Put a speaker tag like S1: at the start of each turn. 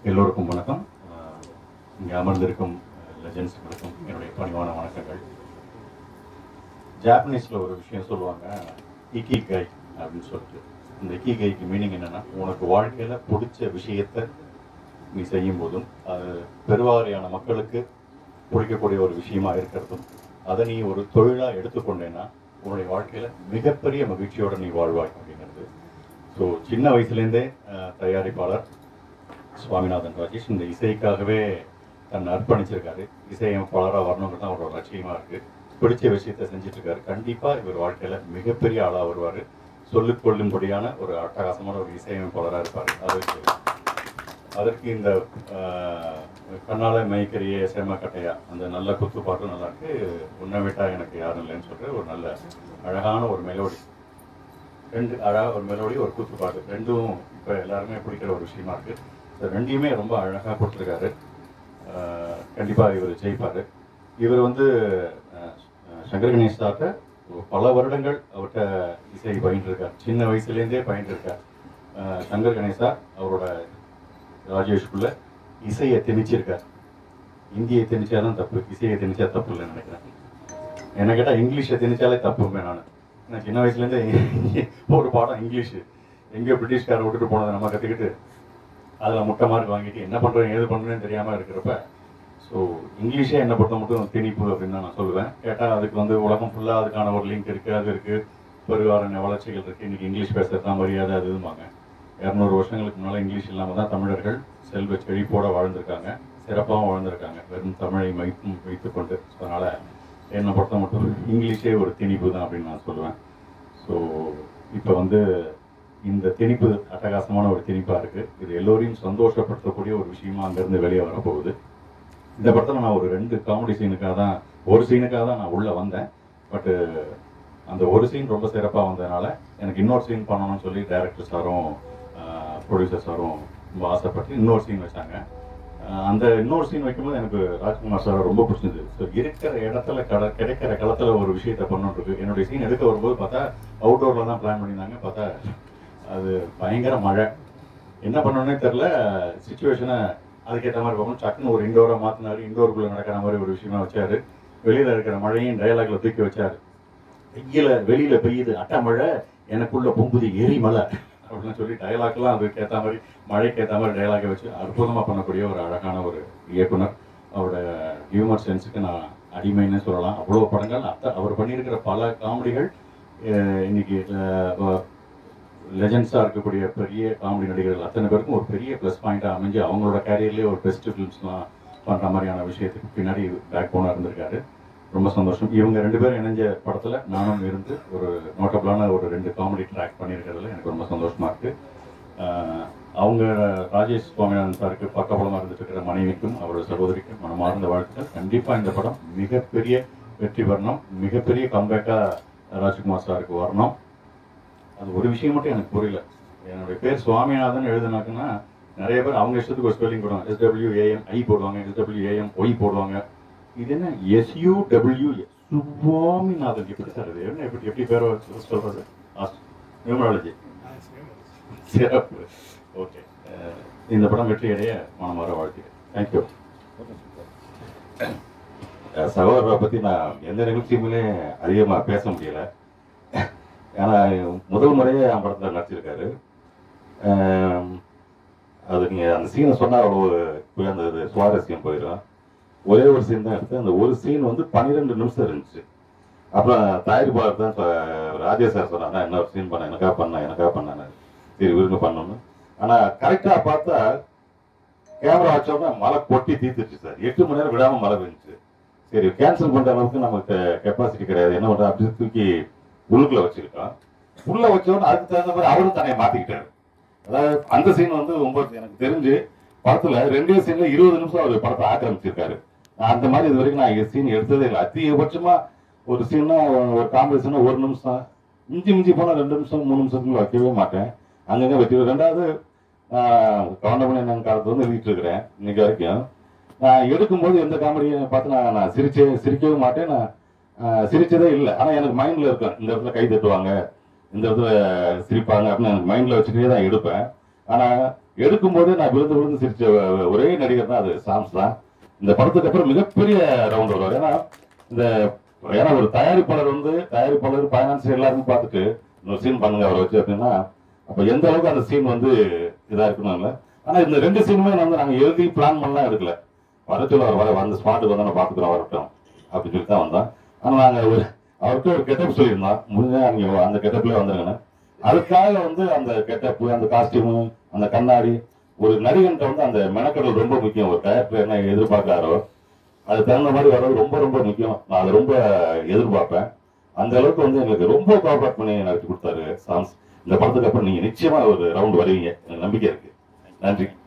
S1: எல்லோருக்கும் வணக்கம் அஹ் இங்கே அமர்ந்திருக்கும் லெஜெண்ட்ஸுகளுக்கும் என்னுடைய பணிவான வணக்கங்கள் ஜாப்பனீஸில் ஒரு விஷயம் சொல்லுவாங்க இக்கி கை அப்படின்னு சொல்லிட்டு இந்த இக்கி கைக்கு மீனிங் என்னன்னா உனக்கு வாழ்க்கையில் பிடிச்ச விஷயத்தை நீ செய்யும் போதும் அது பெருவாரியான மக்களுக்கு பிடிக்கக்கூடிய ஒரு விஷயமா இருக்கிறதும் அதை நீ ஒரு தொழிலாக எடுத்துக்கொண்டேன்னா உன்னுடைய வாழ்க்கையில் மிகப்பெரிய மகிழ்ச்சியோட நீ வாழ்வாய் அப்படிங்கிறது ஸோ சின்ன வயசுலேருந்தே அஹ், தயாரிப்பாளர் சுவாமிநாதன் ராஜேஷ் இந்த இசைக்காகவே தன்னை அர்ப்பணிச்சிருக்காரு இசையமைப்பாளராக வரணுங்கிறது தான் அவரோட லட்சியமாக இருக்கு பிடிச்ச விஷயத்தை செஞ்சுட்டு இருக்காரு கண்டிப்பாக இவர் வாழ்க்கையில் மிகப்பெரிய ஆளாக வருவார் சொல்லிக் கொள்ளும்படியான ஒரு அட்டகாசமான ஒரு இசையமைப்பாளராக இருப்பார் அதற்கு அதற்கு இந்த ஆஹ், கண்ணால மைக்கரிய செம கட்டையா அந்த நல்ல குத்து பாட்டும் நல்லா இருக்கு உன்னை விட்டா எனக்கு யாரும் இல்லைன்னு சொல்ற ஒரு நல்ல அழகான ஒரு மெலோடி ரெண்டு அழகா ஒரு மெலோடி ஒரு குத்து பாட்டு ரெண்டும் இப்போ எல்லாருமே பிடிக்கிற ஒரு விஷயமா இருக்கு இந்த ரெண்டையுமே ரொம்ப அழகாக கொடுத்துருக்காரு ஆஹ், கண்டிப்பா இவர் ஜெயிப்பாரு இவர் வந்து ஆஹ், சங்கர் கணேஷ் சார்ட்ட பல வருடங்கள் அவர்கிட்ட இசை பயின்றிருக்கார் சின்ன வயசுலேருந்தே பயின்றிருக்கார் ஆஹ், சங்கர் கணேஷ் சார் அவரோட ராஜேஷ்குள்ள இசையை திணிச்சிருக்கார் இந்தியை திணிச்சாதான் தப்பு இசையை திணிச்சா தப்பு இல்லைன்னு நினைக்கிறேன் என்ன கேட்டால் இங்கிலீஷை திணிச்சாலே தப்புமே நான் நான் சின்ன வயசுலேருந்தே ஒரு பாடம் இங்கிலீஷு எங்கேயோ பிரிட்டிஷ்காரை விட்டுட்டு போனதை நம்ம கற்றுக்கிட்டு அதில் முட்டை மார்க் வாங்கிட்டு என்ன பண்ணுறேன் ஏது பண்ணுறேன்னு தெரியாமல் இருக்கிறப்ப ஸோ இங்கிலீஷே என்னை பொறுத்த மட்டும் திணிப்பு அப்படின்னு தான் நான் சொல்லுவேன் கேட்டால் அதுக்கு வந்து உலகம் ஃபுல்லாக அதுக்கான ஒரு லிங்க் இருக்குது அது இருக்குது பரிவாரண வளர்ச்சிகள் இருக்குது இன்றைக்கி இங்கிலீஷ் பேசுறது தான் மரியாதை அது இதுமாங்க இரநூறு வருஷங்களுக்கு முன்னால் இங்கிலீஷ் இல்லாமல் தான் தமிழர்கள் செல்வ செழிப்போட வாழ்ந்திருக்காங்க சிறப்பாகவும் வாழ்ந்திருக்காங்க வெறும் தமிழை மைத்தும் வைத்துக்கொண்டு ஸோ அதனால் என்னை பொறுத்த மட்டும் இங்கிலீஷே ஒரு திணிப்பு தான் அப்படின்னு நான் சொல்லுவேன் ஸோ இப்போ வந்து இந்த திணிப்பு அட்டகாசமான ஒரு திணிப்பாக இருக்குது இது எல்லோரையும் சந்தோஷப்படுத்தக்கூடிய ஒரு விஷயமா அங்கேருந்து வெளியே வரப்போகுது இந்த படத்தில் நான் ஒரு ரெண்டு காமெடி சீனுக்காக தான் ஒரு சீனுக்காக தான் நான் உள்ளே வந்தேன் பட்டு அந்த ஒரு சீன் ரொம்ப சிறப்பாக வந்ததுனால எனக்கு இன்னொரு சீன் பண்ணணும்னு சொல்லி டைரக்டர் சாரும் ப்ரொடியூசர் சாரும் ரொம்ப ஆசைப்பட்டு இன்னொரு சீன் வச்சாங்க ஆஹ் அந்த இன்னொரு சீன் வைக்கும்போது எனக்கு ராஜ்குமார் சார் ரொம்ப பிடிச்சது ஸோ இருக்கிற இடத்துல கட கிடைக்கிற களத்தில் ஒரு விஷயத்தை பண்ணிட்டு என்னுடைய சீன் எடுக்க வரும்போது பார்த்தா அவுட்டோரில் தான் பிளான் பண்ணியிருந்தாங்க பார்த்தா அது பயங்கர மழை என்ன பண்ணணும்னே தெரில சுச்சுவேஷனை அதுக்கேற்ற மாதிரி பார்க்கணும் சக்குன்னு ஒரு இண்டோரை மாற்றினாரு இண்டோருக்குள்ளே நடக்கிற மாதிரி ஒரு விஷயமா வச்சாரு வெளியில் இருக்கிற மழையும் டயலாக்ல தூக்கி வச்சாரு வெயில வெளியில பெய்யுது அட்டை மழை எனக்குள்ள பொங்குது எரிமலை அப்படின்னு சொல்லி டயலாக்லாம் அதுக்கு ஏற்ற மாதிரி மழைக்கு ஏற்ற மாதிரி டயலாகை வச்சு அற்புதமாக பண்ணக்கூடிய ஒரு அழகான ஒரு இயக்குனர் அவரோட ஹியூமர் சென்ஸுக்கு நான் அடிமைன்னு சொல்லலாம் அவ்வளோ படங்கள் அத்த அவர் பண்ணியிருக்கிற பல காமெடிகள் அஹ், இன்னைக்கு லெஜெண்ட்ஸாக இருக்கக்கூடிய பெரிய காமெடி நடிகர்கள் அத்தனை பேருக்கும் ஒரு பெரிய ப்ளஸ் பாயிண்டாக அமைஞ்சு அவங்களோட கேரியர்லேயே ஒரு பெஸ்ட் ஃபிலிம்ஸ்லாம் பண்ணுற மாதிரியான விஷயத்துக்கு பின்னாடி பேக் போனாக இருந்திருக்காரு ரொம்ப சந்தோஷம் இவங்க ரெண்டு பேரும் இணைஞ்ச படத்தில் நானும் இருந்து ஒரு நோட்டபிளான ஒரு ரெண்டு காமெடி ட்ராக் பண்ணியிருக்கிறதுல எனக்கு ரொம்ப சந்தோஷமா இருக்கு ஆஹ் அவங்க ராஜேஷ் சுவாமிநாதன் சாருக்கு பக்கபலமாக இருந்துட்டு இருக்கிற மனைவிக்கும் அவரோட சகோதரிக்கும் மனமார்ந்த வாழ்த்துக்கள் கண்டிப்பாக இந்த படம் மிகப்பெரிய வெற்றி பெறணும் மிகப்பெரிய கம்பேக்காக ராஜ்குமார் சாருக்கு வரணும் அது ஒரு விஷயம் மட்டும் எனக்கு புரியல என்னுடைய பேர் சுவாமிநாதன் எழுதுனாக்குன்னா நிறைய பேர் அவங்க இஷ்டத்துக்கு ஒரு ஸ்பெல்லிங் போடுவாங்க எஸ்டபிள்யூ ஏஎம் ஐ போடுவாங்க எஸ்டபிள்யூ ஏஎம் ஒய் போடுவாங்க இது என்ன எஸ்யூ டபிள்யூ சுவாமிநாதன் எப்படி சார் இது என்ன எப்படி எப்படி பேரை வச்சு சொல்றது நியூமராலஜி சிறப்பு ஓகே இந்த படம் வெற்றி அடைய மனமாற வாழ்த்துக்கிறேன் தேங்க்யூ
S2: சகோதரரை பத்தி நான் எந்த நிகழ்ச்சியுமே அதிகமா பேச முடியல ஏன்னா முதல் முறையே என் படத்துல நடிச்சிருக்காரு ஆம், அது நீங்க அந்த சீனை சொன்னா அவ்வளவு போய் அந்த இது சுவாரஸ்யம் போயிடும் ஒரே ஒரு சீன் தான் எடுத்து அந்த ஒரு சீன் வந்து பன்னிரெண்டு நிமிஷம் இருந்துச்சு அப்புறம் தயாரிப்பாளர் தான் சொ- ராஜேஷ் சார் சொன்னாங்க இன்னொரு சீன் பண்ண எனக்கா பண்ண எனக்கா பண்ணாரு சரி விருங்க பண்ணணும் ஆனா கரெக்டா பார்த்தா கேமரா வச்சோம்னா மழை கொட்டி தீர்த்துச்சு சார் எட்டு மணி நேரம் விடாம மழை பெஞ்சுச்சு சரி கேன்சல் பண்ற அளவுக்கு நமக்கு கெப்பாசிட்டி கிடையாது என்ன பண்றோம் அப்படி தூக்கி உள்ளுக்குள்ள வச்சுக்கிட்டோம் உள்ள வச்சோன்னு அதுக்கு தகுந்த மாதிரி அவரும் தன்னை மாத்திக்கிட்டாரு அதாவது அந்த சீன் வந்து ஒன்பது எனக்கு தெரிஞ்சு படத்துல ரெண்டே சீன்ல இருபது நிமிஷம் அவர் படத்தை ஆக்கிரமிச்சிருக்காரு நான் அந்த மாதிரி இது வரைக்கும் நான் சீன் எடுத்ததே இல்லை அதிகபட்சமா ஒரு சீன்னா ஒரு காமெடி சீனா ஒரு நிமிஷம் மிஞ்சி மிஞ்சி போனா ரெண்டு நிமிஷம் மூணு நிமிஷத்துக்கு வைக்கவே மாட்டேன் அங்கங்க வச்சு ரெண்டாவது கவுண்டமணி நான் காலத்துல வந்து எழுதிட்டு இருக்கிறேன் இன்னைக்கு வரைக்கும் நான் எடுக்கும்போது எந்த காமெடியை பார்த்து நான் நான் சிரிச்சே சிரிக்கவே மாட்டேன் நான் ஆஹ், சிரிச்சதே இல்லை ஆனா எனக்கு மைண்ட்ல இருக்கும் இந்த இடத்துல கை தட்டுவாங்க இந்த இடத்துல சிரிப்பாங்க அப்படின்னு எனக்கு மைண்ட்ல வச்சுக்கிட்டே தான் எடுப்பேன் ஆனா எடுக்கும்போதே நான் விழுந்து விழுந்து சிரிச்ச ஒ- ஒரே நடிகர் தான் அது சாம்ஸ் தான் இந்த படத்துக்கு அப்புறம் மிகப்பெரிய ரவுண்ட் வருவார் ஏன்னா இந்த ஏன்னா ஒரு தயாரிப்பாளர் வந்து தயாரிப்பாளர் ஃபைனான்ஸ் எல்லாருமே பார்த்துட்டு இன்னொரு சீன் பண்ணுங்க அவரை வச்சு அப்படின்னா அப்ப எந்த அளவுக்கு அந்த சீன் வந்து இதா இருக்கணும்ல ஆனா இந்த ரெண்டு சீனுமே வந்து நாங்க எழுதி பிளான் பண்ணலாம் எடுக்கல வர சொல்ல அவர் வர அந்த ஸ்பாட்டுக்கு வந்து நான் பாத்துக்கிறோம் வரட்டும் அப்படின்னு சொல்லி தான் வந்தோம் ஆனா நாங்க ஒரு அவர்கிட்ட ஒரு கெட்டப் சொல்லியிருந்தோம் முடிஞ்சா நீங்க அந்த கெட்டப்லயே வந்துருங்கன்னு அதுக்காக வந்து அந்த கெட்டப் அந்த காஸ்டியூம் அந்த கண்ணாடி ஒரு நடிகன்ட்ட வந்து அந்த மெனக்கடல் ரொம்ப முக்கியம் ஒரு டயத்துல என்ன எதிர்பார்க்காரோ அது தகுந்த மாதிரி வர்றது ரொம்ப ரொம்ப முக்கியம் நான் அதை ரொம்ப எதிர்பார்ப்பேன் அந்த அளவுக்கு வந்து எங்களுக்கு ரொம்ப கோஆபரேட் பண்ணி நடத்தி கொடுத்தாரு சாங்ஸ் இந்த படத்துக்கு அப்புறம் நீங்க நிச்சயமா ஒரு ரவுண்ட் வருவீங்க எனக்கு நம்பிக்கை இருக்கு நன்றி